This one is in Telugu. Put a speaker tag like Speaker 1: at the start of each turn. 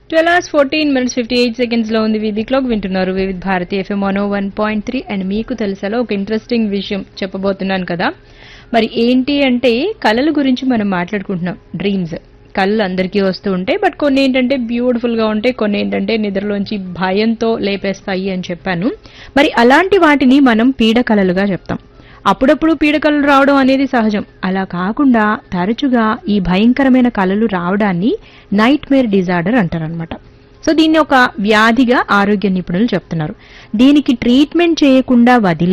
Speaker 1: twelve hours fourteen minutes fifty eight seconds లో ఉంది విధి క్లాక్ వింటున్నారు Vividh Bharati FM one one point three and మీకు తెలుసాలో ఒక ఇంట్రెస్టింగ్ విషయం చెప్పబోతున్నాను కదా మరి ఏంటి అంటే కళల గురించి మనం మాట్లాడుకుంటున్నాం డ్రీమ్స్ కళ్ళు అందరికీ వస్తూ ఉంటాయి బట్ కొన్ని ఏంటంటే బ్యూటిఫుల్ గా ఉంటాయి కొన్ని ఏంటంటే నిద్రలోంచి భయంతో లేపేస్తాయి అని చెప్పాను మరి అలాంటి వాటిని మనం పీడ కళలుగా చెప్తాం అప్పుడప్పుడు పీడకలలు రావడం అనేది సహజం అలా కాకుండా తరచుగా ఈ భయంకరమైన కళలు రావడాన్ని నైట్ మేర్ డిజార్డర్ అంటారనమాట సో దీన్ని ఒక వ్యాధిగా ఆరోగ్య నిపుణులు చెప్తున్నారు దీనికి ట్రీట్మెంట్ చేయకుండా వదిలే